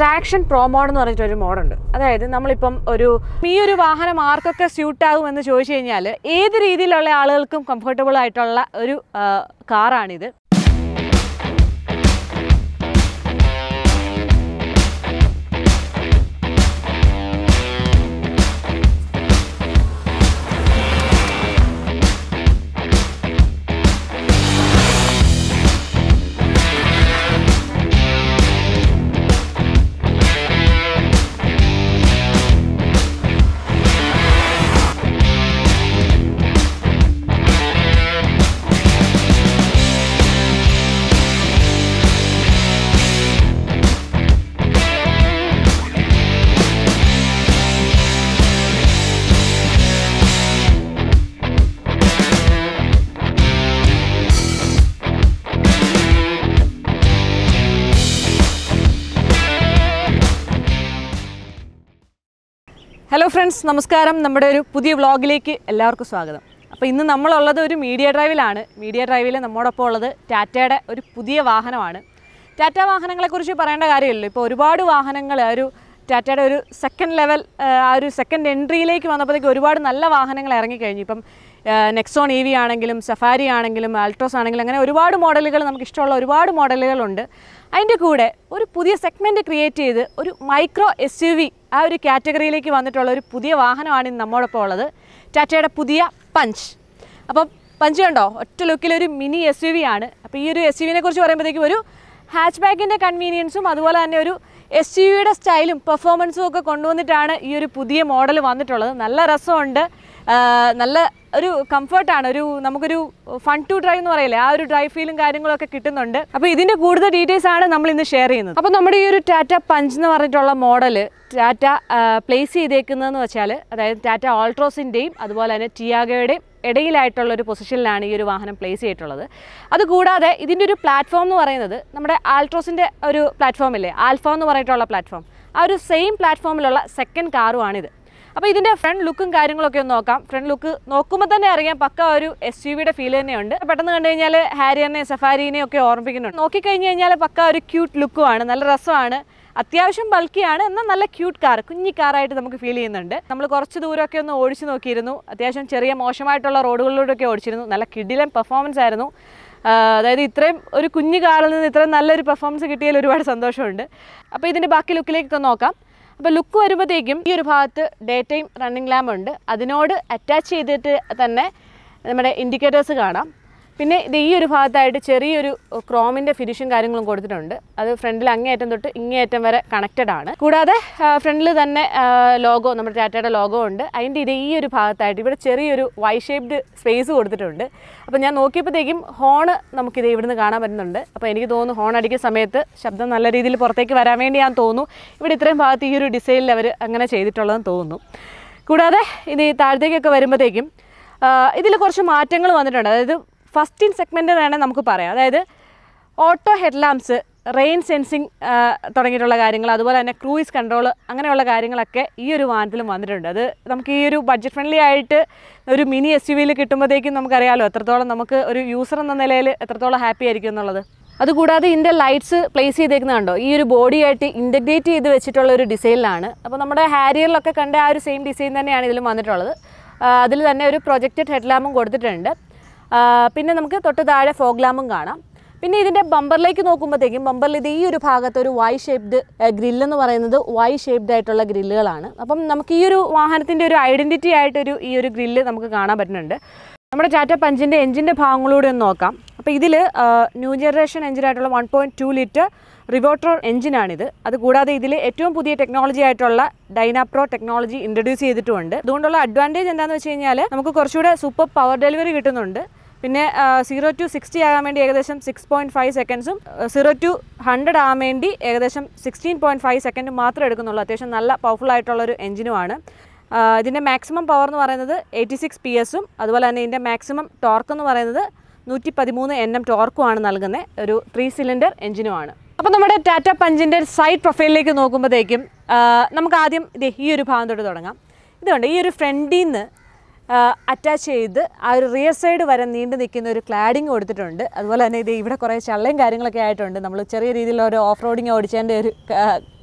traction pro mode എന്ന് പറഞ്ഞിട്ട് ഒരു മോഡുണ്ട് അതായത് നമ്മളിപ്പം ഒരു ഈ ഒരു വാഹനം ആർക്കൊക്കെ സ്യൂട്ട് ആകും എന്ന് ചോദിച്ചു കഴിഞ്ഞാൽ ഏത് രീതിയിലുള്ള ആളുകൾക്കും കംഫർട്ടബിൾ ആയിട്ടുള്ള ഒരു ആ, കാറാണിത് ഹലോ ഫ്രണ്ട്സ് നമസ്കാരം നമ്മുടെ ഒരു പുതിയ വ്ളോഗിലേക്ക് എല്ലാവർക്കും സ്വാഗതം അപ്പോൾ ഇന്ന് നമ്മളുള്ളത് ഒരു മീഡിയ ഡ്രൈവിലാണ് മീഡിയ ഡ്രൈവിൽ നമ്മോടൊപ്പം ഉള്ളത് ടാറ്റയുടെ ഒരു പുതിയ വാഹനമാണ് ടാറ്റ വാഹനങ്ങളെക്കുറിച്ച് പറയേണ്ട കാര്യമില്ലല്ലോ ഇപ്പോൾ ഒരുപാട് വാഹനങ്ങൾ ആ ഒരു ടാറ്റയുടെ ഒരു സെക്കൻഡ് ലെവൽ ആ ഒരു സെക്കൻഡ് എൻട്രിയിലേക്ക് വന്നപ്പോഴത്തേക്ക് ഒരുപാട് നല്ല വാഹനങ്ങൾ ഇറങ്ങിക്കഴിഞ്ഞു ഇപ്പം നെക്സോൺ ഇ വി ആണെങ്കിലും സഫാരി ആണെങ്കിലും ആൾട്രോസ് ആണെങ്കിലും അങ്ങനെ ഒരുപാട് മോഡലുകൾ നമുക്ക് ഇഷ്ടമുള്ള ഒരുപാട് മോഡലുകളുണ്ട് അതിൻ്റെ കൂടെ ഒരു പുതിയ സെഗ്മെൻറ്റ് ക്രിയേറ്റ് ചെയ്ത് ഒരു മൈക്രോ എസ് യു വി ആ ഒരു കാറ്റഗറിയിലേക്ക് വന്നിട്ടുള്ള ഒരു പുതിയ വാഹനമാണ് ഇന്ന് നമ്മോടൊപ്പം ഉള്ളത് ടാറ്റയുടെ പുതിയ പഞ്ച് അപ്പം പഞ്ച് കണ്ടോ ഒറ്റ ലുക്കിലൊരു മിനി എസ് യു വി ആണ് അപ്പോൾ ഈ ഒരു എസ് യു വിനെ കുറിച്ച് പറയുമ്പോഴത്തേക്കും ഒരു ഹാച്ച് ബാക്കിൻ്റെ കൺവീനിയൻസും അതുപോലെ തന്നെ ഒരു എസ് യു വിയുടെ സ്റ്റൈലും പെർഫോമൻസും ഒക്കെ കൊണ്ടുവന്നിട്ടാണ് ഈ ഒരു പുതിയ മോഡൽ വന്നിട്ടുള്ളത് നല്ല രസമുണ്ട് ആ, നല്ല ഒരു കംഫർട്ടാണ് ഒരു നമുക്കൊരു ഫൺ ടു ഡ്രൈവ് എന്ന് പറയില്ലേ ആ ഒരു ഡ്രൈവ് ഫീലും കാര്യങ്ങളൊക്കെ കിട്ടുന്നുണ്ട് അപ്പോൾ ഇതിൻ്റെ കൂടുതൽ ഡീറ്റെയിൽസ് ആണ് നമ്മൾ ഇന്ന് ഷെയർ ചെയ്യുന്നത് അപ്പോൾ നമ്മുടെ ഈ ഒരു ടാറ്റ പഞ്ച് എന്ന് പറഞ്ഞിട്ടുള്ള മോഡൽ ടാറ്റ പ്ലേസ് ചെയ്തേക്കുന്നതെന്ന് വെച്ചാൽ അതായത് ടാറ്റ ഓൾട്രോസിൻ്റെയും അതുപോലെ തന്നെ ടിയാഗോയുടെയും ഇടയിലായിട്ടുള്ള ഒരു പൊസിഷനിലാണ് ഈ ഒരു വാഹനം പ്ലേസ് ചെയ്തിട്ടുള്ളത് അതുകൂടാതെ ഇതിൻ്റെ ഒരു പ്ലാറ്റ്ഫോം എന്ന് പറയുന്നത് നമ്മുടെ ആൾട്രോസിൻ്റെ ഒരു പ്ലാറ്റ്ഫോം ഇല്ലേ ആൽഫ എന്ന് പറഞ്ഞിട്ടുള്ള പ്ലാറ്റ്ഫോം ആ ഒരു സെയിം പ്ലാറ്റ്ഫോമിലുള്ള സെക്കൻഡ് കാറുമാണിത് അപ്പോൾ ഇതിൻ്റെ ഫ്രണ്ട് ലുക്കും കാര്യങ്ങളൊക്കെ ഒന്ന് നോക്കാം ഫ്രണ്ട് ലുക്ക് നോക്കുമ്പോൾ തന്നെ അറിയാം പക്ക ഒരു എസ് യു വിയുടെ ഫീൽ തന്നെയുണ്ട് പെട്ടെന്ന് കണ്ടു കഴിഞ്ഞാൽ ഹാരിയറിനെ സഫാരിനെയും ഒക്കെ ഓർമ്മിപ്പിക്കുന്നുണ്ട് നോക്കിക്കഴിഞ്ഞ് കഴിഞ്ഞാൽ പക്ക ഒരു ക്യൂട്ട് ലുക്കുമാണ് നല്ല രസമാണ് അത്യാവശ്യം ബൾക്കിയാണ് എന്നാൽ നല്ല ക്യൂട്ട് കാർ കുഞ്ഞി കാറായിട്ട് നമുക്ക് ഫീൽ ചെയ്യുന്നുണ്ട് നമ്മൾ കുറച്ച് ദൂരമൊക്കെ ഒന്ന് ഓടിച്ച് നോക്കിയിരുന്നു അത്യാവശ്യം ചെറിയ മോശമായിട്ടുള്ള റോഡുകളിലൂടെയൊക്കെ ഓടിച്ചിരുന്നു നല്ല കിടിലൻ പെർഫോമൻസ് ആയിരുന്നു ആ, അതായത് ഇത്രയും ഒരു കുഞ്ഞു കാറിൽ നിന്ന് ഇത്രയും നല്ലൊരു പെർഫോമൻസ് കിട്ടിയതിൽ ഒരുപാട് സന്തോഷമുണ്ട് അപ്പോൾ ഇതിൻ്റെ ബാക്കി ലുക്കിലേക്കൊക്കെ നോക്കാം അപ്പോൾ ലുക്ക് വരുമ്പോഴത്തേക്കും ഈ ഒരു ഭാഗത്ത് ഡേ ടൈം റണ്ണിങ് ലാമ്പ് ഉണ്ട് അതിനോട് അറ്റാച്ച് ചെയ്തിട്ട് തന്നെ നമ്മുടെ ഇൻഡിക്കേറ്റേഴ്സ് കാണാം പിന്നെ ഇത് ഈ ഒരു ഭാഗത്തായിട്ട് ചെറിയൊരു ക്രോമിൻ്റെ ഫിനിഷും കാര്യങ്ങളും കൊടുത്തിട്ടുണ്ട് അത് ഫ്രണ്ടിൽ അങ്ങേയറ്റം തൊട്ട് ഇങ്ങേയറ്റം വരെ കണക്റ്റഡ് ആണ് കൂടാതെ ഫ്രണ്ടിൽ തന്നെ ലോഗോ നമ്മുടെ ടാറ്റയുടെ ലോഗോ ഉണ്ട് അതിൻ്റെ ഇത് ഈ ഒരു ഭാഗത്തായിട്ട് ഇവിടെ ചെറിയൊരു വൈ ഷേപ്ഡ് സ്പേസ് കൊടുത്തിട്ടുണ്ട് അപ്പോൾ ഞാൻ നോക്കിയപ്പോഴത്തേക്കും ഹോണ് നമുക്കിത് ഇവിടുന്ന് കാണാൻ പറ്റുന്നുണ്ട് അപ്പോൾ എനിക്ക് തോന്നുന്നു ഹോൺ അടിക്കുന്ന സമയത്ത് ശബ്ദം നല്ല രീതിയിൽ പുറത്തേക്ക് വരാൻ വേണ്ടിയാണെന്ന് തോന്നുന്നു ഇവിടെ ഇത്രയും ഭാഗത്ത് ഈ ഒരു ഡിസൈനിൽ അവർ അങ്ങനെ ചെയ്തിട്ടുള്ളതെന്ന് തോന്നുന്നു കൂടാതെ ഇത് ഈ താഴത്തേക്കൊക്കെ വരുമ്പോഴത്തേക്കും ഇതിൽ കുറച്ച് മാറ്റങ്ങൾ വന്നിട്ടുണ്ട് അതായത് ഫസ്റ്റ് ഇൻ സെഗ്മെൻറ്റ് വേണേൽ നമുക്ക് പറയാം അതായത് ഓട്ടോ ഹെഡ്ലാംപ്സ് റെയിൻ സെൻസിങ് തുടങ്ങിയിട്ടുള്ള കാര്യങ്ങൾ അതുപോലെ തന്നെ ക്രൂയിസ് കൺട്രോൾ അങ്ങനെയുള്ള കാര്യങ്ങളൊക്കെ ഈ ഒരു വാഹനത്തിലും വന്നിട്ടുണ്ട് അത് നമുക്ക് ഈ ഒരു ബഡ്ജറ്റ് ഫ്രണ്ട്ലി ആയിട്ട് ഒരു മിനി എസ് യു വിയിൽ കിട്ടുമ്പോഴത്തേക്കും നമുക്കറിയാമല്ലോ എത്രത്തോളം നമുക്ക് ഒരു യൂസർ എന്ന നിലയിൽ എത്രത്തോളം ഹാപ്പി ആയിരിക്കും എന്നുള്ളത് അതുകൂടാതെ ഇതിൻ്റെ ലൈറ്റ്സ് പ്ലേസ് ചെയ്തേക്കുന്നത് കണ്ടോ ഈ ഒരു ബോഡിയായിട്ട് ഇൻ്റഗ്രേറ്റ് ചെയ്ത് വെച്ചിട്ടുള്ള ഒരു ഡിസൈനിലാണ് അപ്പോൾ നമ്മുടെ ഹാരിയറിലൊക്കെ കണ്ട ആ ഒരു സെയിം ഡിസൈൻ തന്നെയാണ് ഇതിലും വന്നിട്ടുള്ളത് അതിൽ തന്നെ ഒരു പ്രൊജക്റ്റഡ് ഹെഡ്ലാമ്പും കൊടുത്തിട്ടുണ്ട് ആ, പിന്നെ നമുക്ക് തൊട്ട് താഴെ ഫോഗ് ലാമ്പും കാണാം പിന്നെ ഇതിൻ്റെ ബമ്പറിലേക്ക് നോക്കുമ്പോഴത്തേക്കും ബമ്പറിൽ ഇത് ഈ ഒരു ഭാഗത്ത് ഒരു വൈ ഷേപ്ഡ് ഗ്രില്ലെന്ന് പറയുന്നത് വൈ ഷേപ്ഡ് ആയിട്ടുള്ള ഗ്രില്ലുകളാണ് അപ്പം നമുക്ക് ഈ ഒരു വാഹനത്തിൻ്റെ ഒരു ഐഡൻറ്റിറ്റി ആയിട്ടൊരു ഈ ഒരു ഗ്രില്ല് നമുക്ക് കാണാൻ പറ്റുന്നുണ്ട് നമ്മുടെ ടാറ്റ പഞ്ചിൻ്റെ എഞ്ചിൻ്റെ ഭാഗങ്ങളൂടെ ഒന്ന് നോക്കാം അപ്പോൾ ഇതിൽ ന്യൂ ജനറേഷൻ എഞ്ചിനായിട്ടുള്ള one point two litre Revotron എഞ്ചിനാണിത് അതുകൂടാതെ ഇതിൽ ഏറ്റവും പുതിയ ടെക്നോളജി ആയിട്ടുള്ള ഡൈനാപ്രോ ടെക്നോളജി ഇൻട്രൊഡ്യൂസ് ചെയ്തിട്ടുമുണ്ട് അതുകൊണ്ടുള്ള അഡ്വാൻറ്റേജ് എന്താണെന്ന് വെച്ച് കഴിഞ്ഞാൽ നമുക്ക് കുറച്ചുകൂടെ സൂപ്പർ പവർ ഡെലിവറി കിട്ടുന്നുണ്ട് പിന്നെ സീറോ ടു സിക്സ്റ്റി ആകാൻ വേണ്ടി ഏകദേശം സിക്സ് പോയിൻറ്റ് ഫൈവ് സെക്കൻഡ്സും സീറോ ടു ഹൺഡ്രഡ് ആകാൻ വേണ്ടി ഏകദേശം സിക്സ്റ്റീൻ പോയിൻറ്റ് ഫൈവ് സെക്കൻഡ് മാത്രമേ എടുക്കുന്നുള്ളൂ അത്യാവശ്യം നല്ല പവർഫുൾ ആയിട്ടുള്ളൊരു എഞ്ചിനുമാണ് ഇതിൻ്റെ മാക്സിമം പവർ എന്ന് പറയുന്നത് എയ്റ്റി സിക്സ് പി എസും അതുപോലെ തന്നെ ഇതിൻ്റെ മാക്സിമം ടോർക്ക് എന്ന് പറയുന്നത് നൂറ്റി പതിമൂന്ന് എൻ എം ടോർക്കുമാണ് നൽകുന്നത് ഒരു ത്രീ സിലിണ്ടർ എഞ്ചിനുമാണ് അപ്പോൾ നമ്മുടെ ടാറ്റ പഞ്ചിൻ്റെ സൈഡ് പ്രൊഫൈലിലേക്ക് നോക്കുമ്പോഴത്തേക്കും ആ, നമുക്ക് ആദ്യം ഇത് ഈ ഒരു ഭാഗം തൊട്ട് തുടങ്ങാം ഇതുണ്ട് ഈ ഒരു ഫ്രണ്ടിൽ നിന്ന് അറ്റാച്ച് ചെയ്ത് ആ ഒരു റിയർ സൈഡ് വരെ നീണ്ടു നിൽക്കുന്ന ഒരു ക്ലാഡിങ് കൊടുത്തിട്ടുണ്ട് അതുപോലെ തന്നെ ഇത് ഇവിടെ കുറേ ചള്ളയും കാര്യങ്ങളൊക്കെ ആയിട്ടുണ്ട് നമ്മൾ ചെറിയ രീതിയിലുള്ള ഒരു ഓഫ് റോഡിങ് ഓടിച്ചതിൻ്റെ ഒരു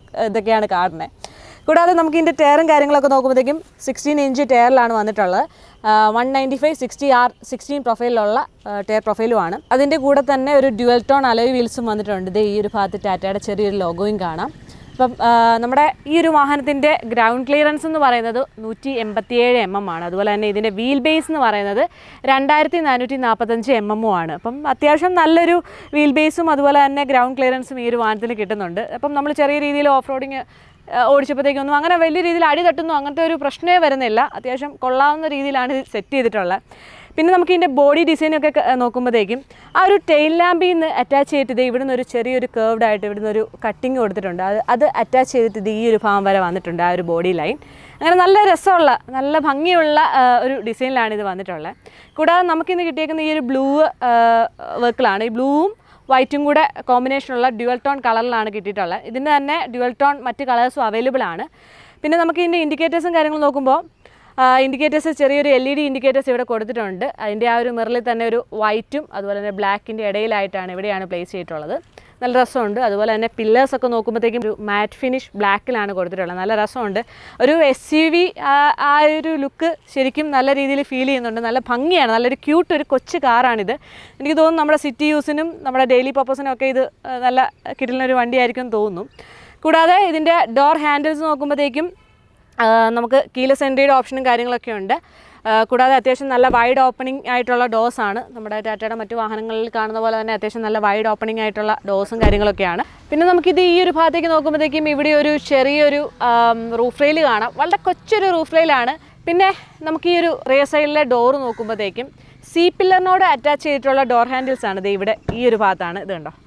ഇതൊക്കെയാണ് കാണുന്നത് കൂടാതെ നമുക്ക് ഇതിൻ്റെ ടയറും കാര്യങ്ങളൊക്കെ നോക്കുമ്പോഴത്തേക്കും സിക്സ്റ്റീൻ ഇഞ്ച് ടയറിലാണ് വന്നിട്ടുള്ളത് one ninety five sixty R sixteen പ്രൊഫൈലിലുള്ള ടയർ പ്രൊഫൈലുമാണ് അതിൻ്റെ കൂടെ തന്നെ ഒരു ഡ്യുവൽ ടോൺ അലോയ് വീൽസും വന്നിട്ടുണ്ട് ഇത് ഈ ഒരു ഭാഗത്ത് ടാറ്റയുടെ ചെറിയൊരു ലോഗോയും കാണാം അപ്പം ആ, നമ്മുടെ ഈ ഒരു വാഹനത്തിൻ്റെ ഗ്രൗണ്ട് ക്ലിയറൻസ് എന്ന് പറയുന്നത് നൂറ്റി എൺപത്തിയേഴ് എം എം ആണ് അതുപോലെ തന്നെ ഇതിൻ്റെ വീൽ ബേസ് എന്ന് പറയുന്നത് രണ്ടായിരത്തി നാനൂറ്റി നാൽപ്പത്തഞ്ച് എം എമ്മും ആണ് അപ്പം അത്യാവശ്യം നല്ലൊരു വീൽ ബേസും അതുപോലെ തന്നെ ഗ്രൗണ്ട് ക്ലിയറൻസും ഈ ഒരു വാഹനത്തിന് കിട്ടുന്നുണ്ട് അപ്പം നമ്മൾ ചെറിയ രീതിയിൽ ഓഫ് റോഡിങ് ഓടിച്ചപ്പോഴത്തേക്കൊന്നും അങ്ങനെ വലിയ രീതിയിൽ അടി തട്ടുന്നു അങ്ങനത്തെ ഒരു പ്രശ്നമേ വരുന്നില്ല അത്യാവശ്യം കൊള്ളാവുന്ന രീതിയിലാണ് ഇത് സെറ്റ് ചെയ്തിട്ടുള്ളത് പിന്നെ നമുക്ക് ഇതിൻ്റെ ബോഡി ഡിസൈനൊക്കെ ക- നോക്കുമ്പോഴത്തേക്കും ആ ഒരു ടെയിൽ ലാമ്പിൽ നിന്ന് അറ്റാച്ച് ചെയ്തിട്ട് ഇത് ഇവിടുന്ന് ഒരു ചെറിയൊരു കേർവ്ഡ് ആയിട്ട് ഇവിടുന്ന് ഒരു കട്ടിങ് കൊടുത്തിട്ടുണ്ട് അത് അത് അറ്റാച്ച് ചെയ്തിട്ട് ഇത് ഈ ഒരു ഭാഗം വരെ വന്നിട്ടുണ്ട് ആ ഒരു ബോഡി ലൈൻ അങ്ങനെ നല്ല രസമുള്ള നല്ല ഭംഗിയുള്ള ആ, ഒരു ഡിസൈനിലാണ് ഇത് വന്നിട്ടുള്ളത് കൂടാതെ നമുക്കിന്ന് കിട്ടിയേക്കുന്ന ഈ ഒരു ബ്ലൂ വർക്കിലാണ് ഈ ബ്ലൂവും വൈറ്റും കൂടെ കോമ്പിനേഷനുള്ള ഡ്യുവൽ ടോൺ കളറിലാണ് കിട്ടിയിട്ടുള്ളത് ഇതിൻ്റെ തന്നെ ഡ്യുവൽ ടോൺ മറ്റ് കളേഴ്സും അവൈലബിൾ ആണ് പിന്നെ നമുക്ക് ഇതിൻ്റെ ഇൻഡിക്കേറ്റേഴ്സും കാര്യങ്ങളും നോക്കുമ്പോൾ ഇൻഡിക്കേറ്റേഴ്സ് ചെറിയൊരു എൽ ഇ ഡി ഇൻഡിക്കേറ്റേഴ്സ് ഇവിടെ കൊടുത്തിട്ടുണ്ട് അതിൻ്റെ ആ ഒരു മിററിൽ തന്നെ ഒരു വൈറ്റും അതുപോലെ തന്നെ ബ്ലാക്കിൻ്റെ ഇടയിലായിട്ടാണ് ഇവിടെയാണ് പ്ലേസ് ചെയ്തിട്ടുള്ളത് നല്ല രസമുണ്ട് അതുപോലെ തന്നെ പില്ലേഴ്സ് ഒക്കെ നോക്കുമ്പോഴത്തേക്കും ഒരു മാറ്റ് ഫിനിഷ് ബ്ലാക്കിലാണ് കൊടുത്തിട്ടുള്ളത് നല്ല രസമുണ്ട് ഒരു എസ് യു വി ആ ഒരു ലുക്ക് ശരിക്കും നല്ല രീതിയിൽ ഫീൽ ചെയ്യുന്നുണ്ട് നല്ല ഭംഗിയാണ് നല്ലൊരു ക്യൂട്ട് ഒരു കൊച്ചു കാറാണിത് എനിക്ക് തോന്നുന്നു നമ്മുടെ സിറ്റി യൂസിനും നമ്മുടെ ഡെയിലി പർപ്പസിനും ഒക്കെ ഇത് ആ, നല്ല കിട്ടുന്ന ഒരു വണ്ടിയായിരിക്കും എന്ന് തോന്നുന്നു കൂടാതെ ഇതിൻ്റെ ഡോർ ഹാൻഡിൽസ് നോക്കുമ്പോഴത്തേക്കും ആ, നമുക്ക് കീലസ് എൻട്രിയുടെ ഓപ്ഷനും കാര്യങ്ങളൊക്കെ ഉണ്ട് ആ, കൂടാതെ അത്യാവശ്യം നല്ല വൈഡ് ഓപ്പണിംഗ് ആയിട്ടുള്ള ഡോസ് ആണ് നമ്മുടെ ടാറ്റയുടെ മറ്റു വാഹനങ്ങളിൽ കാണുന്ന പോലെ തന്നെ അത്യാവശ്യം നല്ല വൈഡ് ഓപ്പണിംഗ് ആയിട്ടുള്ള ഡോസും കാര്യങ്ങളൊക്കെയാണ് പിന്നെ നമുക്കിത് ഈ ഒരു ഭാഗത്തേക്ക് നോക്കുമ്പോഴത്തേക്കും ഇവിടെ ഒരു ചെറിയൊരു റൂഫ് റെയിൽ കാണാം വളരെ കൊച്ചൊരു റൂഫ് റെയിലാണ് പിന്നെ നമുക്ക് ഈ ഒരു റിയർ സൈഡിലെ ഡോറ് നോക്കുമ്പോഴത്തേക്കും സി പില്ലറിനോട് അറ്റാച്ച് ചെയ്തിട്ടുള്ള ഡോർ ഹാൻഡിൽസ് ആണ് ഇത് ഇവിടെ ഈ ഒരു ഭാഗത്താണ് ഇത് കണ്ടോ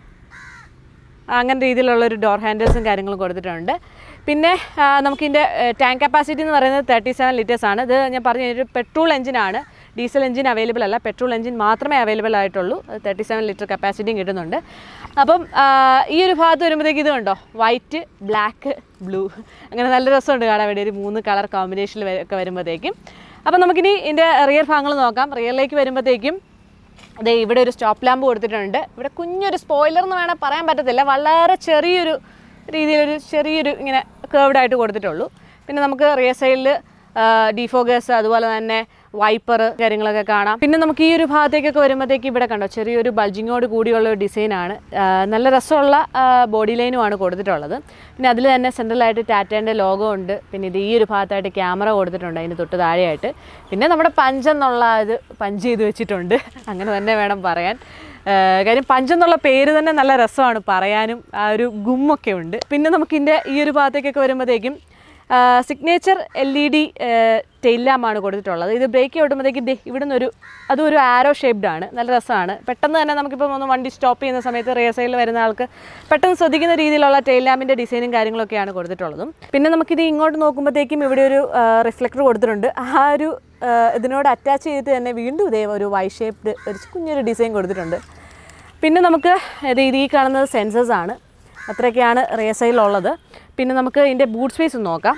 അങ്ങനെ രീതിയിലുള്ള ഒരു ഡോർ ഹാൻഡിൽസും കാര്യങ്ങളും കൊടുത്തിട്ടുണ്ട് പിന്നെ ആ, നമുക്കിതിൻ്റെ ടാങ്ക് കപ്പാസിറ്റി എന്ന് പറയുന്നത് തേർട്ടി സെവൻ ലിറ്റേഴ്സ് ആണ് ഇത് ഞാൻ പറഞ്ഞ ഒരു പെട്രോൾ എഞ്ചിനാണ് ഡീസൽ എഞ്ചിൻ അവൈലബിൾ അല്ല പെട്രോൾ എഞ്ചിൻ മാത്രമേ അവൈലബിൾ ആയിട്ടുള്ളൂ തേർട്ടി സെവൻ ലിറ്റർ കപ്പാസിറ്റിയും കിട്ടുന്നുണ്ട് അപ്പം ആ, ഈ ഒരു ഭാഗത്ത് വരുമ്പോഴത്തേക്ക് ഇത് കണ്ടോ വൈറ്റ് ബ്ലാക്ക് ബ്ലൂ അങ്ങനെ നല്ല രസമുണ്ട് കാണാൻ വേണ്ടി ഒരു മൂന്ന് കളർ കോമ്പിനേഷനിൽ ഒക്കെ വരുമ്പോഴത്തേക്കും അപ്പം നമുക്കിനി ഇതിൻ്റെ റിയർ ഭാഗങ്ങൾ നോക്കാം റിയറിലേക്ക് വരുമ്പോഴത്തേക്കും അതെ ഇവിടെ ഒരു സ്റ്റോപ്പ് ലാമ്പ് കൊടുത്തിട്ടുണ്ട് ഇവിടെ കുഞ്ഞൊരു സ്പോയിലർ എന്ന് വേണേൽ പറയാൻ പറ്റത്തില്ല വളരെ ചെറിയൊരു രീതിയിലൊരു ചെറിയൊരു ഇങ്ങനെ കേർവ്ഡ് ആയിട്ട് കൊടുത്തിട്ടുള്ളൂ പിന്നെ നമുക്ക് റിയർ സൈഡിൽ ഡിഫോഗസ് അതുപോലെ തന്നെ വൈപ്പർ കാര്യങ്ങളൊക്കെ കാണാം പിന്നെ നമുക്ക് ഈ ഒരു ഭാഗത്തേക്കൊക്കെ വരുമ്പോഴത്തേക്ക് ഇവിടെ കണ്ടോ ചെറിയൊരു ബൾജിങ്ങോട് കൂടിയുള്ള ഒരു ഡിസൈനാണ് നല്ല രസമുള്ള ബോഡി ലൈനുമാണ് കൊടുത്തിട്ടുള്ളത് പിന്നെ അതിൽ തന്നെ സെൻട്രലായിട്ട് ടാറ്റേൻ്റെ ലോഗോ ഉണ്ട് പിന്നെ ഇത് ഈ ഒരു ഭാഗത്തായിട്ട് ക്യാമറ കൊടുത്തിട്ടുണ്ട് അതിന് തൊട്ട് താഴെയായിട്ട് പിന്നെ നമ്മുടെ പഞ്ചെന്നുള്ള ഇത് പഞ്ച് ചെയ്ത് വെച്ചിട്ടുണ്ട് അങ്ങനെ തന്നെ വേണം പറയാൻ ഏഹ് കാര്യം പഞ്ചെന്നുള്ള പേര് തന്നെ നല്ല രസമാണ് പറയാനും ആ ഒരു ഗുമ്മൊക്കെ ഉണ്ട് പിന്നെ നമുക്കിൻ്റെ ഈ ഒരു ഭാഗത്തേക്കൊക്കെ വരുമ്പോഴത്തേക്കും signature L E D tail ലാമ്പാണ് കൊടുത്തിട്ടുള്ളത് ഇത് ബ്രേക്ക് ഓടുമ്പോഴത്തേക്ക് ദേ ഇവിടുന്ന് ഒരു അതും ഒരു ആരോ ഷേപ്ഡ് ആണ് നല്ല രസമാണ് പെട്ടെന്ന് തന്നെ നമുക്കിപ്പോൾ ഒന്ന് വണ്ടി സ്റ്റോപ്പ് ചെയ്യുന്ന സമയത്ത് റിയർ സൈഡിൽ വരുന്ന ആൾക്ക് പെട്ടെന്ന് ശ്രദ്ധിക്കുന്ന രീതിയിലുള്ള ടെയിൽ ലാമ്പിൻ്റെ ഡിസൈനും കാര്യങ്ങളൊക്കെയാണ് കൊടുത്തിട്ടുള്ളതും പിന്നെ നമുക്കിത് ഇങ്ങോട്ട് നോക്കുമ്പോഴത്തേക്കും ഇവിടെ ഒരു റിഫ്ലക്ടർ കൊടുത്തിട്ടുണ്ട് ആ ഒരു ആ, ഇതിനോട് അറ്റാച്ച് ചെയ്തിട്ട് തന്നെ വീണ്ടും ഇതേ ഒരു വൈ ഷേപ്ഡ് ഒരു കുഞ്ഞൊരു ഡിസൈൻ കൊടുത്തിട്ടുണ്ട് പിന്നെ നമുക്ക് ഇത് ഇത് ഈ കാണുന്നത് സെൻസേഴ്സ് ആണ് അത്രയൊക്കെയാണ് റിയർ സൈഡിലുള്ളത് പിന്നെ നമുക്ക് ഇതിൻ്റെ ബൂട്ട് സ്പേസ് ഒന്ന് നോക്കാം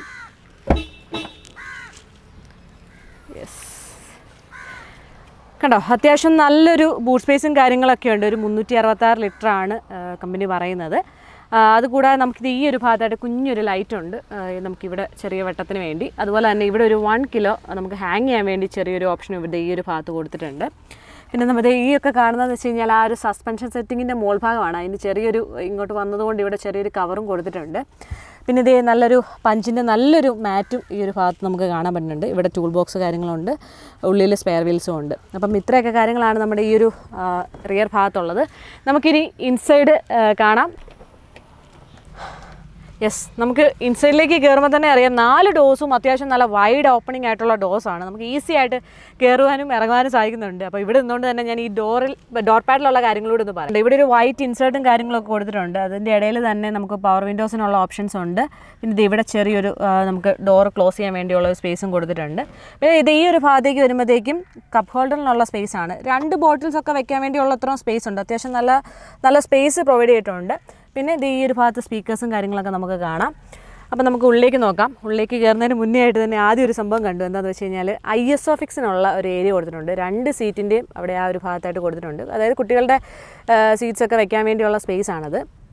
യെസ് കണ്ടോ അത്യാവശ്യം നല്ലൊരു ബൂട്ട് സ്പേസും കാര്യങ്ങളൊക്കെ ഉണ്ട് ഒരു മുന്നൂറ്റി അറുപത്താറ് ലിറ്ററാണ് കമ്പനി പറയുന്നത് ആ, അതുകൂടാതെ നമുക്കിത് ഈ ഒരു ഭാഗത്തായിട്ട് കുഞ്ഞൊരു ലൈറ്റ് ഉണ്ട് ആ, നമുക്കിവിടെ ചെറിയ വെട്ടത്തിന് വേണ്ടി അതുപോലെ തന്നെ ഇവിടെ ഒരു വൺ കിലോ നമുക്ക് ഹാങ് ചെയ്യാൻ വേണ്ടി ചെറിയൊരു ഓപ്ഷൻ ഇവിടെ ഈ ഒരു ഭാഗത്ത് കൊടുത്തിട്ടുണ്ട് പിന്നെ നമ്മുടെ ഈ ഒക്കെ കാണുന്നതെന്ന് വെച്ച് കഴിഞ്ഞാൽ ആ ഒരു സസ്പെൻഷൻ സെറ്റിങ്ങിൻ്റെ മോൾ ഭാഗമാണ് അതിന് ചെറിയൊരു ഇങ്ങോട്ട് വന്നതുകൊണ്ട് ഇവിടെ ചെറിയൊരു കവറും കൊടുത്തിട്ടുണ്ട് പിന്നെ ഇതേ നല്ലൊരു പഞ്ചിൻ്റെ നല്ലൊരു മാറ്റും ഈ ഒരു ഭാഗത്ത് നമുക്ക് കാണാൻ പറ്റുന്നുണ്ട് ഇവിടെ ടൂൾ ബോക്സ് കാര്യങ്ങളുണ്ട് ഉള്ളിൽ സ്പെയർ വീൽസും ഉണ്ട് അപ്പം ഇത്രയൊക്കെ കാര്യങ്ങളാണ് നമ്മുടെ ഈ ഒരു റിയർ ഭാഗത്തുള്ളത് നമുക്കിനി ഇൻസൈഡ് കാണാം യെസ് നമുക്ക് ഇൻസൈഡിലേക്ക് കയറുമ്പോൾ തന്നെ അറിയാം നാല് ഡോസും അത്യാവശ്യം നല്ല വൈഡ് ഓപ്പണിംഗ് ആയിട്ടുള്ള ഡോസാണ് നമുക്ക് ഈസി ആയിട്ട് കയറുവാനും ഇറങ്ങാനും സാധിക്കുന്നുണ്ട് അപ്പോൾ ഇവിടെ നിന്നുകൊണ്ട് തന്നെ ഞാൻ ഈ ഡോറിൽ ഡോർ പാഡിലുള്ള കാര്യങ്ങളോട് ഒന്ന് പറയാം ഇവിടെ ഒരു വൈറ്റ് ഇൻസേർട്ടും കാര്യങ്ങളൊക്കെ കൊടുത്തിട്ടുണ്ട് അതിൻ്റെ ഇടയിൽ തന്നെ നമുക്ക് പവർ വിൻഡോസിനുള്ള ഓപ്ഷൻസ് ഉണ്ട് പിന്നെ ഇത് ഇവിടെ ചെറിയൊരു ആ, നമുക്ക് ഡോർ ക്ലോസ് ചെയ്യാൻ വേണ്ടിയുള്ള ഒരു സ്പേസും കൊടുത്തിട്ടുണ്ട് പിന്നെ ഇത് ഈ ഒരു ഭാഗത്തേക്ക് വരുമ്പോഴത്തേക്കും കപ്പ് ഹോൾഡറിനുള്ള സ്പേസ് ആണ് രണ്ട് ബോട്ടിൽസ് ഒക്കെ വെക്കാൻ വേണ്ടിയുള്ള അത്രയും സ്പേസ് ഉണ്ട് അത്യാവശ്യം നല്ല നല്ല സ്പേസ് പ്രൊവൈഡ് ചെയ്തിട്ടുണ്ട് പിന്നെ ഇത് ഈ ഒരു ഭാഗത്ത് സ്പീക്കേഴ്സും കാര്യങ്ങളൊക്കെ നമുക്ക് കാണാം അപ്പോൾ നമുക്ക് ഉള്ളിലേക്ക് നോക്കാം ഉള്ളിലേക്ക് കയറുന്നതിന് മുന്നേ ആയിട്ട് തന്നെ ആദ്യം ഒരു സംഭവം കണ്ടു എന്താണെന്ന് വെച്ച് കഴിഞ്ഞാൽ ഐ എസ് ഓഫിക്സിനുള്ള ഒരു ഏരിയ കൊടുത്തിട്ടുണ്ട് രണ്ട് സീറ്റിൻ്റെയും അവിടെ ആ ഒരു ഭാഗത്തായിട്ട് കൊടുത്തിട്ടുണ്ട് അതായത് കുട്ടികളുടെ സീറ്റ്സ് ഒക്കെ വെക്കാൻ വേണ്ടിയുള്ള സ്പേസ് ആണത്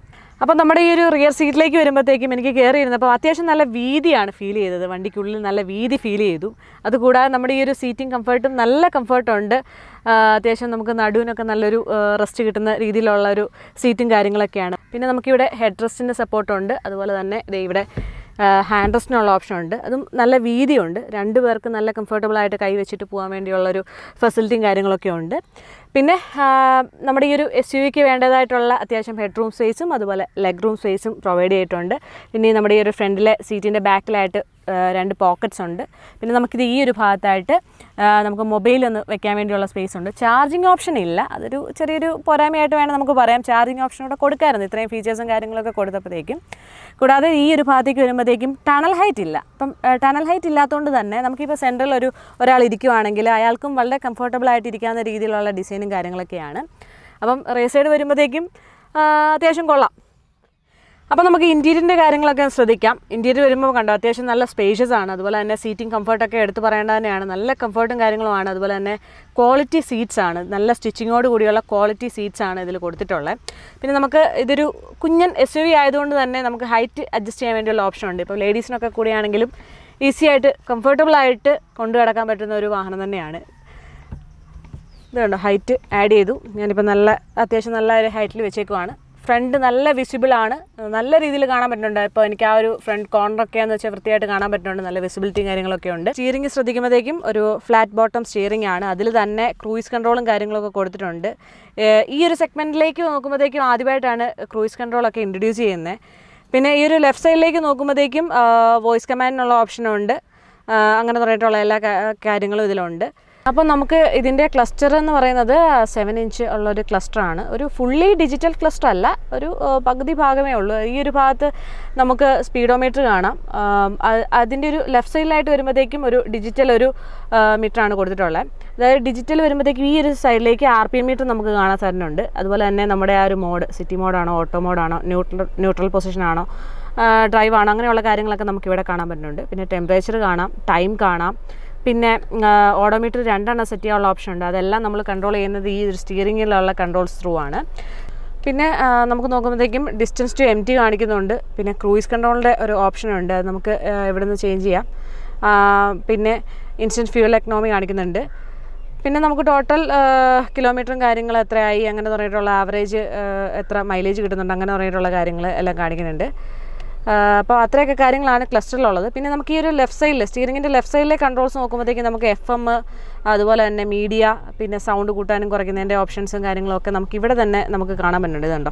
അപ്പോൾ നമ്മുടെ ഈ ഒരു റിയർ സീറ്റിലേക്ക് വരുമ്പോഴത്തേക്കും എനിക്ക് കയറി ഇരുന്നപ്പോൾ അത്യാവശ്യം നല്ല വീതിയാണ് ഫീൽ ചെയ്തത് വണ്ടിക്കുള്ളിൽ നല്ല വീതി ഫീൽ ചെയ്തു അതുകൂടാതെ നമ്മുടെ ഈ ഒരു സീറ്റിംഗ് കംഫർട്ടും നല്ല കംഫർട്ടുണ്ട് അത്യാവശ്യം നമുക്ക് നടുവിനൊക്കെ നല്ലൊരു റെസ്റ്റ് കിട്ടുന്ന രീതിയിലുള്ള ഒരു സീറ്റും കാര്യങ്ങളൊക്കെയാണ് പിന്നെ നമുക്കിവിടെ ഹെഡ് റെസ്റ്റിൻ്റെ സപ്പോർട്ടുണ്ട് അതുപോലെ തന്നെ ദേ ഇവിടെ ഹാൻഡ് റെസ്റ്റിനുള്ള ഓപ്ഷൻ ഉണ്ട് അതും നല്ല വീതിയുണ്ട് രണ്ട് പേർക്ക് നല്ല കംഫർട്ടബിൾ ആയിട്ട് കൈ വെച്ചിട്ട് പോകാൻ വേണ്ടിയുള്ളൊരു ഫെസിലിറ്റിയും കാര്യങ്ങളൊക്കെ ഉണ്ട് പിന്നെ ആ, നമ്മുടെ ഈ ഒരു എസ് യു വിക്ക് വേണ്ടതായിട്ടുള്ള അത്യാവശ്യം ഹെഡ് റൂം സ്പേസും അതുപോലെ ലെഗ് റൂം സ്പേസും പ്രൊവൈഡ് ചെയ്തിട്ടുണ്ട് പിന്നെ ഈ നമ്മുടെ ഈ ഒരു ഫ്രണ്ടിലെ സീറ്റിൻ്റെ ബാക്കിലായിട്ട് ആ, രണ്ട് പോക്കറ്റ്സ് ഉണ്ട് പിന്നെ നമുക്കിത് ഈ ഒരു ഭാഗത്തായിട്ട് ആ, നമുക്ക് മൊബൈൽ ഒന്ന് വെക്കാൻ വേണ്ടിയുള്ള സ്പേസ് ഉണ്ട് ചാർജിങ് ഓപ്ഷൻ ഇല്ല അതൊരു ചെറിയൊരു പോരായ്മയായിട്ട് വേണം നമുക്ക് പറയാം ചാർജിങ് ഓപ്ഷൻ കൂടെ കൊടുക്കാമായിരുന്നു ഇത്രയും ഫീച്ചേഴ്സും കാര്യങ്ങളൊക്കെ കൊടുത്തപ്പോഴത്തേക്കും കൂടാതെ ഈ ഒരു ഭാഗത്തേക്ക് വരുമ്പോഴത്തേക്കും ടണൽ ഹൈറ്റ് ഇല്ല അപ്പം ടണൽ ഹൈറ്റ് ഇല്ലാത്തതുകൊണ്ട് തന്നെ നമുക്കിപ്പോൾ സെൻട്രൽ ഒരു ഒരാൾ ഇരിക്കുവാണെങ്കിൽ അയാൾക്കും വളരെ കംഫർട്ടബിൾ ആയിട്ട് ഇരിക്കാവുന്ന രീതിയിലുള്ള ഡിസൈനും കാര്യങ്ങളൊക്കെയാണ് അപ്പം റേസ് സൈഡ് വരുമ്പോഴത്തേക്കും ആ, അത്യാവശ്യം കൊള്ളാം അപ്പോൾ നമുക്ക് ഇൻറ്റീരിയറിൻ്റെ കാര്യങ്ങളൊക്കെ ശ്രദ്ധിക്കാം ഇൻറ്റീരിയർ വരുമ്പോൾ കണ്ടോ അത്യാവശ്യം നല്ല സ്പേഷ്യസ് ആണ് അതുപോലെ തന്നെ സീറ്റിംഗ് കംഫർട്ടൊക്കെ എടുത്ത് പറയേണ്ടത് തന്നെയാണ് നല്ല കംഫർട്ടും കാര്യങ്ങളുമാണ് അതുപോലെ തന്നെ ക്വാളിറ്റി സീറ്റ്സ് ആണ് നല്ല സ്റ്റിച്ചിങ്ങോട് കൂടിയുള്ള ക്വാളിറ്റി സീറ്റ്സ് ആണ് ഇതിൽ കൊടുത്തിട്ടുള്ളത് പിന്നെ നമുക്ക് ഇതൊരു കുഞ്ഞൻ എസ് യു വി ആയതുകൊണ്ട് തന്നെ നമുക്ക് ഹൈറ്റ് അഡ്ജസ്റ്റ് ചെയ്യാൻ വേണ്ടിയുള്ള ഓപ്ഷൻ ഉണ്ട് ഇപ്പോൾ ലേഡീസിനൊക്കെ കൂടിയാണെങ്കിലും ഈസി ആയിട്ട് കംഫർട്ടബിൾ ആയിട്ട് കൊണ്ടു കിടക്കാൻ പറ്റുന്ന ഒരു വാഹനം തന്നെയാണ് ഇത് കണ്ടോ ഹൈറ്റ് ആഡ് ചെയ്തു ഞാനിപ്പോൾ നല്ല അത്യാവശ്യം നല്ല ഒരു ഹൈറ്റിൽ വെച്ചേക്കുവാണ് ഫ്രണ്ട് നല്ല വിസിബിൾ ആണ് നല്ല രീതിയിൽ കാണാൻ പറ്റുന്നുണ്ട് ഇപ്പോൾ എനിക്ക് ആ ഒരു ഫ്രണ്ട് കോർണറൊക്കെ എന്ന് വെച്ചാൽ വൃത്തിയായിട്ട് കാണാൻ പറ്റുന്നുണ്ട് നല്ല വിസിബിലിറ്റിയും കാര്യങ്ങളൊക്കെ ഉണ്ട് സ്റ്റിയറിംഗ് ശ്രദ്ധിക്കുമ്പോഴത്തേക്കും ഒരു ഫ്ലാറ്റ് ബോട്ടം സ്റ്റിയറിംഗ് ആണ് അതിൽ തന്നെ ക്രൂയിസ് കൺട്രോളും കാര്യങ്ങളൊക്കെ കൊടുത്തിട്ടുണ്ട് ഏഹ് ഈ ഒരു സെഗ്മെൻറ്റിലേക്ക് നോക്കുമ്പോഴത്തേക്കും ആദ്യമായിട്ടാണ് ക്രൂയിസ് കൺട്രോളൊക്കെ ഇൻട്രൊഡ്യൂസ് ചെയ്യുന്നത് പിന്നെ ഈ ഒരു ലെഫ്റ്റ് സൈഡിലേക്ക് നോക്കുമ്പോഴത്തേക്കും വോയിസ് കമാൻഡിനുള്ള ഓപ്ഷനുണ്ട് ആ, അങ്ങനെ തുടങ്ങിയിട്ടുള്ള എല്ലാ കാ- കാര്യങ്ങളും ഇതിലുണ്ട് അപ്പോൾ നമുക്ക് ഇതിൻ്റെ ക്ലസ്റ്റർ എന്ന് പറയുന്നത് സെവൻ ഇഞ്ച് ഉള്ളൊരു ക്ലസ്റ്ററാണ് ഒരു ഫുള്ളി ഡിജിറ്റൽ ക്ലസ്റ്റർ അല്ല ഒരു ആ, പകുതി ഭാഗമേ ഉള്ളൂ ഈ ഒരു ഭാഗത്ത് നമുക്ക് സ്പീഡോമീറ്റർ കാണാം ആം, അ- അതിൻ്റെ ഒരു ലെഫ്റ്റ് സൈഡിലായിട്ട് വരുമ്പോഴത്തേക്കും ഒരു ഡിജിറ്റൽ ഒരു മീറ്ററാണ് കൊടുത്തിട്ടുള്ളത് അതായത് ഡിജിറ്റൽ വരുമ്പോഴത്തേക്കും ഈ ഒരു സൈഡിലേക്ക് ആർ പി എം മീറ്റർ നമുക്ക് കാണാൻ സാധിക്കുന്നുണ്ട് അതുപോലെ തന്നെ നമ്മുടെ ആ ഒരു മോഡ് സിറ്റി മോഡാണോ ഓട്ടോ മോഡാണോ ന്യൂട്രൽ ന്യൂട്രൽ പൊസിഷനാണോ ഡ്രൈവ് ആണോ അങ്ങനെയുള്ള കാര്യങ്ങളൊക്കെ നമുക്ക് ഇവിടെ കാണാൻ പറ്റുന്നുണ്ട് പിന്നെ ടെമ്പറേച്ചർ കാണാം ടൈം കാണാം പിന്നെ ഓഡോമീറ്റർ രണ്ടെണ്ണം സെറ്റ് ചെയ്യാനുള്ള ഓപ്ഷൻ ഉണ്ട് അതെല്ലാം നമ്മൾ കൺട്രോൾ ചെയ്യുന്നത് ഈ ഒരു സ്റ്റിയറിങ്ങിലുള്ള കൺട്രോൾസ് ത്രൂ ആണ് പിന്നെ ആ, നമുക്ക് നോക്കുമ്പോഴത്തേക്കും ഡിസ്റ്റൻസ് ടു എം ടി കാണിക്കുന്നുണ്ട് പിന്നെ ക്രൂയിസ് കൺട്രോളിൻ്റെ ഒരു ഓപ്ഷൻ ഉണ്ട് അത് നമുക്ക് ആ, ഇവിടെ നിന്ന് ചേഞ്ച് ചെയ്യാം ആ, പിന്നെ ഇൻസ്റ്റൻറ്റ് ഫ്യൂൽ എക്കണോമി കാണിക്കുന്നുണ്ട് പിന്നെ നമുക്ക് ടോട്ടൽ കിലോമീറ്ററും കാര്യങ്ങൾ എത്രയായി അങ്ങനെ തുടങ്ങിയിട്ടുള്ള ആവറേജ് എത്ര മൈലേജ് കിട്ടുന്നുണ്ട് അങ്ങനെ തുടങ്ങിയിട്ടുള്ള കാര്യങ്ങൾ എല്ലാം കാണിക്കുന്നുണ്ട് അപ്പോൾ അത്രയൊക്കെ കാര്യങ്ങളാണ് ക്ലസ്റ്ററിലുള്ളത് പിന്നെ നമുക്ക് ഈ ഒരു ലെഫ്റ്റ് സൈഡിൽ സ്റ്റിയറിങ്ങിൻ്റെ ലെഫ്റ്റ് സൈഡിലെ കൺട്രോൾസ് നോക്കുമ്പോഴത്തേക്കും നമുക്ക് എഫ് എം അതുപോലെ തന്നെ മീഡിയ പിന്നെ സൗണ്ട് കൂട്ടാനും കുറയ്ക്കുന്നതിൻ്റെ ഓപ്ഷൻസും കാര്യങ്ങളും ഒക്കെ നമുക്ക് ഇവിടെ തന്നെ നമുക്ക് കാണാൻ പറ്റുന്നുണ്ട് ഇതുണ്ടോ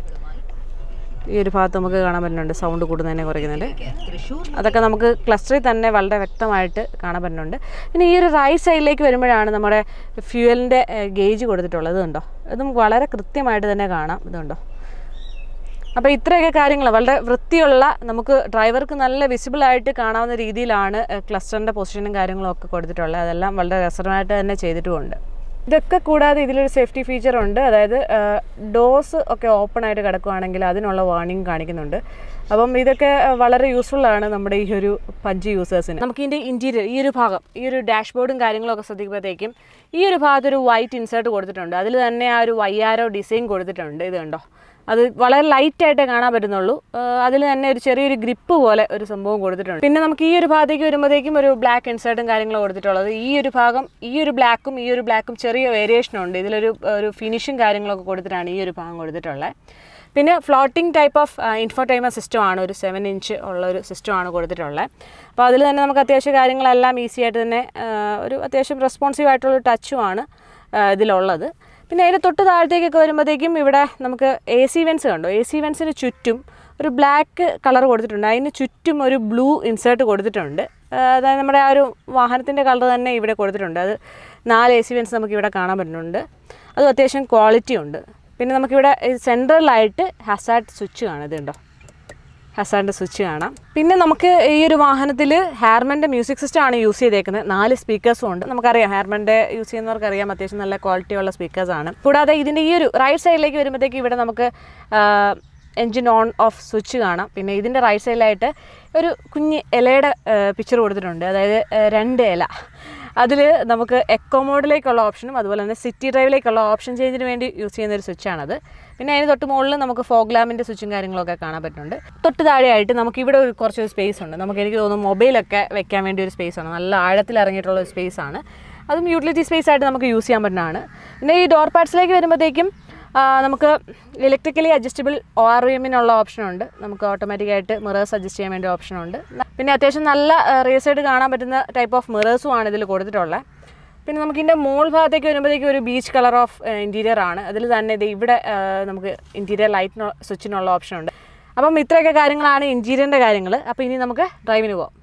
ഈ ഒരു ഭാഗത്ത് നമുക്ക് കാണാൻ പറ്റുന്നുണ്ട് സൗണ്ട് കൂടുന്നതിനെ കുറയ്ക്കുന്നുണ്ട് അതൊക്കെ നമുക്ക് ക്ലസ്റ്ററിൽ തന്നെ വളരെ വ്യക്തമായിട്ട് കാണാൻ പറ്റുന്നുണ്ട് പിന്നെ ഈ ഒരു റൈറ്റ് സൈഡിലേക്ക് വരുമ്പോഴാണ് നമ്മുടെ ഫ്യൂവലിൻ്റെ ഗേജ് കൊടുത്തിട്ടുള്ളത് ഇതുണ്ടോ ഇതും വളരെ കൃത്യമായിട്ട് തന്നെ കാണാം ഇതുണ്ടോ അപ്പോൾ ഇത്രയൊക്കെ കാര്യങ്ങൾ വളരെ വൃത്തിയുള്ള നമുക്ക് ഡ്രൈവർക്ക് നല്ല വിസിബിൾ ആയിട്ട് കാണാവുന്ന രീതിയിലാണ് ക്ലസ്റ്ററിൻ്റെ പൊസിഷനും കാര്യങ്ങളും ഒക്കെ കൊടുത്തിട്ടുള്ളത് അതെല്ലാം വളരെ രസകരമായിട്ട് തന്നെ ചെയ്തിട്ടുമുണ്ട് ഇതൊക്കെ കൂടാതെ ഇതിലൊരു സേഫ്റ്റി ഫീച്ചർ ഉണ്ട് അതായത് ഡോസ് ഒക്കെ ഓപ്പൺ ആയിട്ട് കിടക്കുകയാണെങ്കിൽ അതിനുള്ള വാർണിംഗ് കാണിക്കുന്നുണ്ട് അപ്പം ഇതൊക്കെ ആ, വളരെ യൂസ്ഫുൾ ആണ് നമ്മുടെ ഈ ഒരു പഞ്ച് യൂസേഴ്സിന് നമുക്ക് ഇതിൻ്റെ ഇൻറ്റീരിയർ ഈ ഒരു ഭാഗം ഈ ഒരു ഡാഷ്ബോർഡും കാര്യങ്ങളും ഒക്കെ ശ്രദ്ധിക്കുമ്പോഴത്തേക്കും ഈ ഒരു ഭാഗത്ത് ഒരു വൈറ്റ് ഇൻസേർട്ട് കൊടുത്തിട്ടുണ്ട് അതിൽ തന്നെ ആ ഒരു വയ്യാരോ ഡിസൈൻ കൊടുത്തിട്ടുണ്ട് ഇത് കണ്ടോ അത് വളരെ ലൈറ്റായിട്ടേ കാണാൻ പറ്റുന്നുള്ളൂ അതിൽ തന്നെ ഒരു ചെറിയൊരു ഗ്രിപ്പ് പോലെ ഒരു സംഭവം കൊടുത്തിട്ടുണ്ട് പിന്നെ നമുക്ക് ഈ ഒരു ഭാഗത്തേക്ക് വരുമ്പോഴത്തേക്കും ഒരു ബ്ലാക്ക് ഇൻസേർട്ടും കാര്യങ്ങളും കൊടുത്തിട്ടുള്ളത് ഈ ഒരു ഭാഗം ഈ ഒരു ബ്ലാക്കും ഈ ഒരു ബ്ലാക്കും ചെറിയ വേരിയേഷൻ ഉണ്ട് ഇതിലൊരു ഒരു ഫിനിഷും കാര്യങ്ങളൊക്കെ കൊടുത്തിട്ടാണ് ഈ ഒരു ഭാഗം കൊടുത്തിട്ടുള്ളത് പിന്നെ ഫ്ലോട്ടിംഗ് ടൈപ്പ് ഓഫ് ഇൻഫോടൈമർ സിസ്റ്റമാണ് ഒരു സെവൻ ഇഞ്ച് ഉള്ള ഒരു സിസ്റ്റമാണ് കൊടുത്തിട്ടുള്ളത് അപ്പോൾ അതിൽ തന്നെ നമുക്ക് അത്യാവശ്യ കാര്യങ്ങളെല്ലാം ഈസി ആയിട്ട് തന്നെ ആ, ഒരു അത്യാവശ്യം റെസ്പോൺസീവ് ആയിട്ടുള്ള ടച്ചുമാണ് ഇതിലുള്ളത് പിന്നെ അതിൻ്റെ തൊട്ട് താഴത്തേക്കൊക്കെ വരുമ്പോഴത്തേക്കും ഇവിടെ നമുക്ക് എ സി വെൻസ് കണ്ടോ എ സി വെൻസിന് ചുറ്റും ഒരു ബ്ലാക്ക് കളർ കൊടുത്തിട്ടുണ്ട് അതിന് ചുറ്റും ഒരു ബ്ലൂ ഇൻസേർട്ട് കൊടുത്തിട്ടുണ്ട് ആ, അതായത് നമ്മുടെ ആ ഒരു വാഹനത്തിൻ്റെ കളർ തന്നെ ഇവിടെ കൊടുത്തിട്ടുണ്ട് അത് നാല് എ സി വെൻസ് നമുക്ക് ഇവിടെ കാണാൻ പറ്റുന്നുണ്ട് അതും അത്യാവശ്യം ക്വാളിറ്റി ഉണ്ട് പിന്നെ നമുക്കിവിടെ സെൻട്രലായിട്ട് ഹസാർഡ് സ്വിച്ച് കാണാം ഇത് കണ്ടോ ഹസാറിൻ്റെ സ്വിച്ച് കാണാം പിന്നെ നമുക്ക് ഈ ഒരു വാഹനത്തിൽ ഹാർമൻ്റെ മ്യൂസിക് സിസ്റ്റം ആണ് യൂസ് ചെയ്തേക്കുന്നത് നാല് സ്പീക്കേഴ്സും ഉണ്ട് നമുക്കറിയാം ഹാർമൻ്റെ യൂസ് ചെയ്യുന്നവർക്ക് അറിയാം അത്യാവശ്യം നല്ല ക്വാളിറ്റി ഉള്ള സ്പീക്കേഴ്സാണ് കൂടാതെ ഇതിൻ്റെ ഈ ഒരു റൈറ്റ് സൈഡിലേക്ക് വരുമ്പോഴത്തേക്ക് ഇവിടെ നമുക്ക് എൻജിൻ ഓൺ ഓഫ് സ്വിച്ച് കാണാം പിന്നെ ഇതിൻ്റെ റൈറ്റ് സൈഡിലായിട്ട് ഒരു കുഞ്ഞ് ഇലയുടെ പിക്ചർ കൊടുത്തിട്ടുണ്ട് അതായത് ആ, രണ്ട് ഇല അതിൽ നമുക്ക് എക്കോ മോഡിലേക്കുള്ള ഓപ്ഷനും അതുപോലെ തന്നെ സിറ്റി ഡ്രൈവിലേക്കുള്ള ഓപ്ഷൻ ചേഞ്ചിന് വേണ്ടി യൂസ് ചെയ്യുന്ന ഒരു സ്വിച്ചാണത് പിന്നെ അതിന് തൊട്ട് മുകളിൽ നമുക്ക് ഫോഗ് ലാമ്പിൻ്റെ സ്വിച്ചും കാര്യങ്ങളൊക്കെ കാണാൻ പറ്റുന്നുണ്ട് തൊട്ട് താഴെയായിട്ട് നമുക്ക് ഇവിടെ ഒരു കുറച്ച് സ്പേസ് ഉണ്ട് നമുക്ക് എനിക്ക് തോന്നുന്നു മൊബൈലൊക്കെ വെക്കാൻ വേണ്ടി ഒരു സ്പേസ് ആണ് നല്ല ആഴത്തിൽ ഇറങ്ങിയിട്ടുള്ള ഒരു സ്പേസ് ആണ് അതും യൂട്ടിലിറ്റി സ്പേസ് ആയിട്ട് നമുക്ക് യൂസ് ചെയ്യാൻ പറ്റുന്നതാണ് പിന്നെ ഈ ഡോർ പാർട്സിലേക്ക് വരുമ്പോഴത്തേക്കും ആ, നമുക്ക് electrically adjustable O R V എമ്മിനുള്ള ഓപ്ഷനുണ്ട് നമുക്ക് ഓട്ടോമാറ്റിക്കായിട്ട് മിറേഴ്സ് അഡ്ജസ്റ്റ് ചെയ്യാൻ വേണ്ടി ഓപ്ഷനുണ്ട് പിന്നെ അത്യാവശ്യം നല്ല റിയർ സൈഡ് കാണാൻ പറ്റുന്ന ടൈപ്പ് ഓഫ് മിറേഴ്സും ആണ് ഇതിൽ കൊടുത്തിട്ടുള്ളത് പിന്നെ നമുക്ക് ഇതിൻ്റെ മോൾ ഭാഗത്തേക്ക് വരുമ്പോഴത്തേക്കും ഒരു ബീച്ച് കളർ ഓഫ് ഇൻറ്റീരിയർ ആണ് അതിൽ തന്നെ ഇത് ഇവിടെ ആ, നമുക്ക് ഇൻറ്റീരിയർ ലൈറ്റിന് സ്വിച്ചിനുള്ള ഓപ്ഷൻ ഉണ്ട് അപ്പം ഇത്രയൊക്കെ കാര്യങ്ങളാണ് ഇൻറ്റീരിയറിൻ്റെ കാര്യങ്ങൾ അപ്പോൾ ഇനി നമുക്ക് ഡ്രൈവിന് പോകാം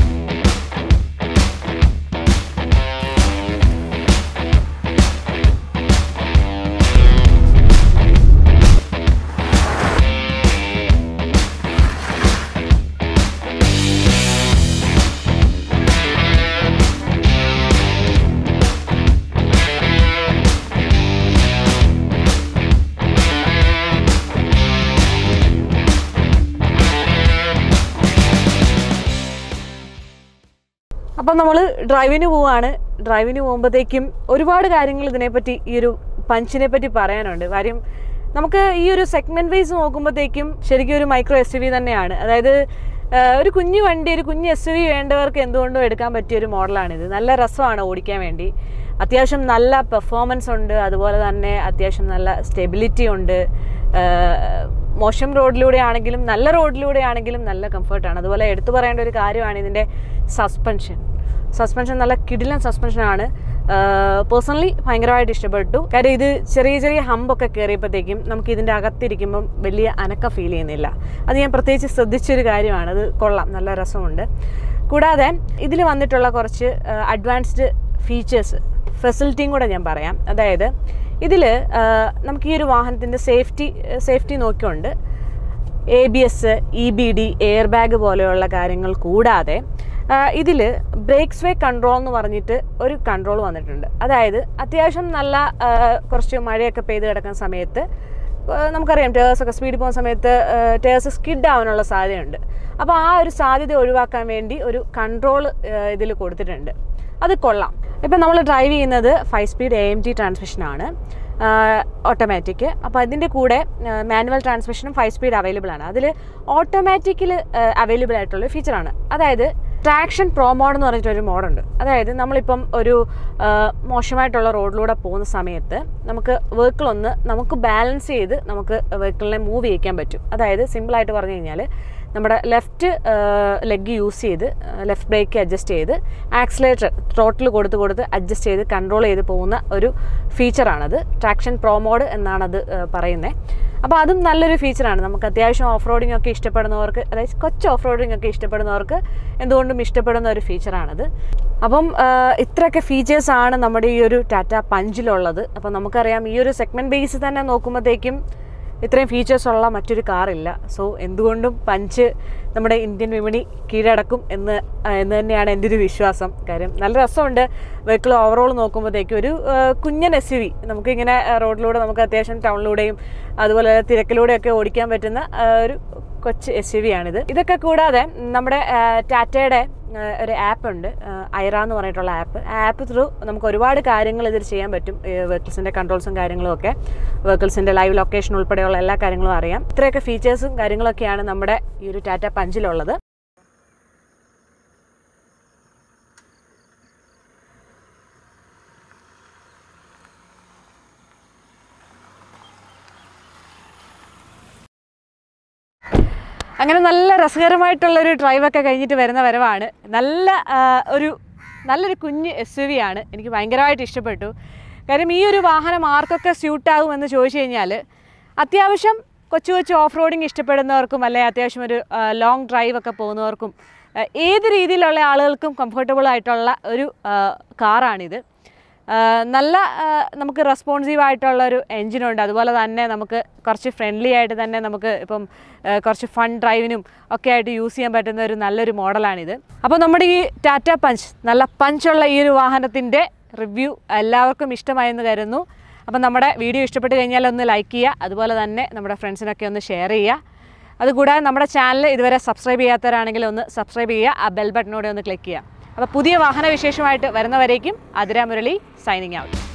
അപ്പം നമ്മൾ ഡ്രൈവിന് പോവാണ് ഡ്രൈവിന് പോകുമ്പോഴത്തേക്കും ഒരുപാട് കാര്യങ്ങൾ ഇതിനെപ്പറ്റി ഈ ഒരു പഞ്ചിനെ പറ്റി പറയാനുണ്ട് കാര്യം നമുക്ക് ഈ ഒരു സെഗ്മെന്റ് വൈസ് നോക്കുമ്പോഴത്തേക്കും ശരിക്കും ഒരു മൈക്രോ എസ് വി തന്നെയാണ് അതായത് ആ, ഒരു കുഞ്ഞു വണ്ടി ഒരു കുഞ്ഞ് എസ് വി വേണ്ടവർക്ക് എന്തുകൊണ്ടും എടുക്കാൻ പറ്റിയ ഒരു മോഡലാണിത് നല്ല രസമാണ് ഓടിക്കാൻ വേണ്ടി അത്യാവശ്യം നല്ല പെർഫോമൻസ് ഉണ്ട് അതുപോലെ തന്നെ അത്യാവശ്യം നല്ല സ്റ്റെബിലിറ്റി ഉണ്ട് ആ, മോശം റോഡിലൂടെ ആണെങ്കിലും നല്ല റോഡിലൂടെ ആണെങ്കിലും നല്ല കംഫർട്ടാണ് അതുപോലെ എടുത്തു പറയേണ്ട ഒരു കാര്യമാണ് ഇതിൻ്റെ സസ്പെൻഷൻ സസ്പെൻഷൻ നല്ല കിടിലൻ സസ്പെൻഷനാണ് പേഴ്സണലി ഭയങ്കരമായിട്ട് ഇഷ്ടപ്പെട്ടു കാര്യം ഇത് ചെറിയ ചെറിയ ഹമ്പൊക്കെ കയറിയപ്പോഴത്തേക്കും നമുക്ക് ഇതിൻ്റെ അകത്തിരിക്കുമ്പം വലിയ അനക്ക ഫീൽ ചെയ്യുന്നില്ല അത് ഞാൻ പ്രത്യേകിച്ച് ശ്രദ്ധിച്ചൊരു കാര്യമാണ് അത് കൊള്ളാം നല്ല രസമുണ്ട് കൂടാതെ ഇതിൽ വന്നിട്ടുള്ള കുറച്ച് അഡ്വാൻസ്ഡ് ഫീച്ചേഴ്സ് ഫെസിലിറ്റിയും കൂടെ ഞാൻ പറയാം അതായത് ഇതിൽ നമുക്ക് ഈ ഒരു വാഹനത്തിൻ്റെ സേഫ്റ്റി സേഫ്റ്റി നോക്കിക്കൊണ്ട് A B S E B D air bag പോലെയുള്ള കാര്യങ്ങൾ കൂടാതെ ഇതിൽ ബ്രേക്സ് വേ കൺട്രോൾ എന്ന് പറഞ്ഞിട്ട് ഒരു കൺട്രോൾ വന്നിട്ടുണ്ട് അതായത് അത്യാവശ്യം നല്ല ആ, കുറച്ച് മഴയൊക്കെ പെയ്ത് കിടക്കുന്ന സമയത്ത് ആ, നമുക്കറിയാം ടേഴ്സ് ഒക്കെ സ്പീഡിൽ പോകുന്ന സമയത്ത് ടേഴ്സ് സ്കിഡ് ആവാനുള്ള സാധ്യതയുണ്ട് അപ്പോൾ ആ ഒരു സാധ്യത ഒഴിവാക്കാൻ വേണ്ടി ഒരു കൺട്രോൾ ഇതിൽ കൊടുത്തിട്ടുണ്ട് അത് കൊള്ളാം ഇപ്പം നമ്മൾ ഡ്രൈവ് ചെയ്യുന്നത് five speed A M T ട്രാൻസ്മിഷനാണ് ഓട്ടോമാറ്റിക് അപ്പോൾ അതിൻ്റെ കൂടെ മാനുവൽ ട്രാൻസ്മിഷനും ഫൈവ് സ്പീഡ് അവൈലബിൾ ആണ് അതിൽ ഓട്ടോമാറ്റിക്കിൽ അവൈലബിൾ ആയിട്ടുള്ള ഫീച്ചറാണ് അതായത് ട്രാക്ഷൻ പ്രോ മോഡ് എന്ന് പറഞ്ഞിട്ടൊരു മോഡുണ്ട് അതായത് നമ്മളിപ്പം ഒരു ആ, മോശമായിട്ടുള്ള റോഡിലൂടെ പോകുന്ന സമയത്ത് നമുക്ക് വെഹിക്കിൾ ഒന്ന് നമുക്ക് ബാലൻസ് ചെയ്ത് നമുക്ക് വെഹിക്കിളിനെ മൂവ് ചെയ്യിക്കാൻ പറ്റും അതായത് സിമ്പിളായിട്ട് പറഞ്ഞു കഴിഞ്ഞാൽ നമ്മുടെ ലെഫ്റ്റ് ലെഗ് യൂസ് ചെയ്ത് ലെഫ്റ്റ് ബ്രേക്ക് അഡ്ജസ്റ്റ് ചെയ്ത് ആക്സിലേറ്റർ ത്രോട്ടിൽ കൊടുത്ത് കൊടുത്ത് അഡ്ജസ്റ്റ് ചെയ്ത് കൺട്രോൾ ചെയ്ത് പോകുന്ന ഒരു ഫീച്ചറാണത് ട്രാക്ഷൻ പ്രോ മോഡ് എന്നാണത് പറയുന്നത് അപ്പോൾ അതും നല്ലൊരു ഫീച്ചറാണ് നമുക്ക് അത്യാവശ്യം ഓഫ് റോഡിംഗ് ഒക്കെ ഇഷ്ടപ്പെടുന്നവർക്ക് അതായത് കൊച്ചു ഓഫ് റോഡിംഗ് ഒക്കെ ഇഷ്ടപ്പെടുന്നവർക്ക് എന്തുകൊണ്ടും ഇഷ്ടപ്പെടുന്ന ഒരു ഫീച്ചറാണത് അപ്പം ആ, ഇത്രയൊക്കെ ഫീച്ചേഴ്സാണ് നമ്മുടെ ഈ ഒരു ടാറ്റ പഞ്ചിലുള്ളത് അപ്പം നമുക്കറിയാം ഈ ഒരു സെഗ്മെൻറ്റ് ബേസ് തന്നെ നോക്കുമ്പോഴത്തേക്കും ഇത്രയും ഫീച്ചേഴ്സ് ഉള്ള മറ്റൊരു കാറില്ല സോ എന്തുകൊണ്ടും പഞ്ച് നമ്മുടെ ഇന്ത്യൻ വിപണി കീഴടക്കും എന്ന് ആ, എന്ന് തന്നെയാണ് എൻ്റെ ഒരു വിശ്വാസം കാര്യം നല്ല രസമുണ്ട് വെഹിക്കിൾ ഓവറോൾ നോക്കുമ്പോഴത്തേക്കും ഒരു ആ, കുഞ്ഞൻ എസ് യു വി നമുക്കിങ്ങനെ ആ, റോഡിലൂടെ നമുക്ക് അത്യാവശ്യം ടൗണിലൂടെയും അതുപോലെ തിരക്കിലൂടെയൊക്കെ ഓടിക്കാൻ പറ്റുന്ന ആ, ഒരു കൊച്ച് എസ് യു വി ആണിത് ഇതൊക്കെ കൂടാതെ നമ്മുടെ ആ, ടാറ്റയുടെ ആ, ഒരു ആപ്പ് ഉണ്ട് ആ, ഐറ എന്ന് പറഞ്ഞിട്ടുള്ള ആപ്പ് ആ ആപ്പ് ത്രൂ നമുക്ക് ഒരുപാട് കാര്യങ്ങൾ ഇതിൽ ചെയ്യാൻ പറ്റും വെഹിക്കിൾസിൻ്റെ കൺട്രോൾസും കാര്യങ്ങളും ഒക്കെ വെഹിക്കിൾസിൻ്റെ ലൈവ് ലൊക്കേഷൻ ഉൾപ്പെടെയുള്ള എല്ലാ കാര്യങ്ങളും അറിയാം ഇത്രയൊക്കെ ഫീച്ചേഴ്സും കാര്യങ്ങളൊക്കെയാണ് നമ്മുടെ ഈ ഒരു ടാറ്റ പഞ്ചിലുള്ളത് അങ്ങനെ നല്ല രസകരമായിട്ടുള്ളൊരു ഡ്രൈവൊക്കെ കഴിഞ്ഞിട്ട് വരുന്ന വരവാണ് നല്ല ആ, ഒരു നല്ലൊരു കുഞ്ഞ് എസ് യു വി ആണ് എനിക്ക് ഭയങ്കരമായിട്ട് ഇഷ്ടപ്പെട്ടു കാര്യം ഈ ഒരു വാഹനം ആർക്കൊക്കെ സ്യൂട്ടാകുമെന്ന് ചോദിച്ചു കഴിഞ്ഞാൽ അത്യാവശ്യം കൊച്ചു കൊച്ചു ഓഫ് റോഡിങ് ഇഷ്ടപ്പെടുന്നവർക്കും അല്ലെങ്കിൽ അത്യാവശ്യം ഒരു ലോങ് ഡ്രൈവ് ഒക്കെ പോകുന്നവർക്കും ആ, ഏത് രീതിയിലുള്ള ആളുകൾക്കും കംഫർട്ടബിൾ ആയിട്ടുള്ള ഒരു ആ, കാറാണിത് ആ, നല്ല ആ, നമുക്ക് റെസ്പോൺസീവ് ആയിട്ടുള്ള ഒരു എൻജിനുണ്ട് അതുപോലെ തന്നെ നമുക്ക് കുറച്ച് ഫ്രണ്ട്ലി ആയിട്ട് തന്നെ നമുക്ക് ഇപ്പം ആ, കുറച്ച് ഫൺ ഡ്രൈവിനും ഒക്കെ ആയിട്ട് യൂസ് ചെയ്യാൻ പറ്റുന്ന ഒരു നല്ലൊരു മോഡലാണിത് അപ്പോൾ നമ്മുടെ ഈ ടാറ്റ പഞ്ച് നല്ല പഞ്ചുള്ള ഈ ഒരു വാഹനത്തിൻ്റെ റിവ്യൂ എല്ലാവർക്കും ഇഷ്ടമായെന്ന് കരുതുന്നു അപ്പം നമ്മുടെ വീഡിയോ ഇഷ്ടപ്പെട്ട് കഴിഞ്ഞാൽ ഒന്ന് ലൈക്ക് ചെയ്യുക അതുപോലെ തന്നെ നമ്മുടെ ഫ്രണ്ട്സിനൊക്കെ ഒന്ന് ഷെയർ ചെയ്യുക അതുകൂടാതെ നമ്മുടെ ചാനൽ ഇതുവരെ സബ്സ്ക്രൈബ് ചെയ്യാത്തവരാണെങ്കിൽ ഒന്ന് സബ്സ്ക്രൈബ് ചെയ്യുക ആ ബെൽ ബട്ടനോടെ ഒന്ന് ക്ലിക്ക് ചെയ്യുക അപ്പോൾ പുതിയ വാഹന വിശേഷമായിട്ട് വരുന്നവരേക്കും അതിര മുരളി സൈനിങ് ഔട്ട്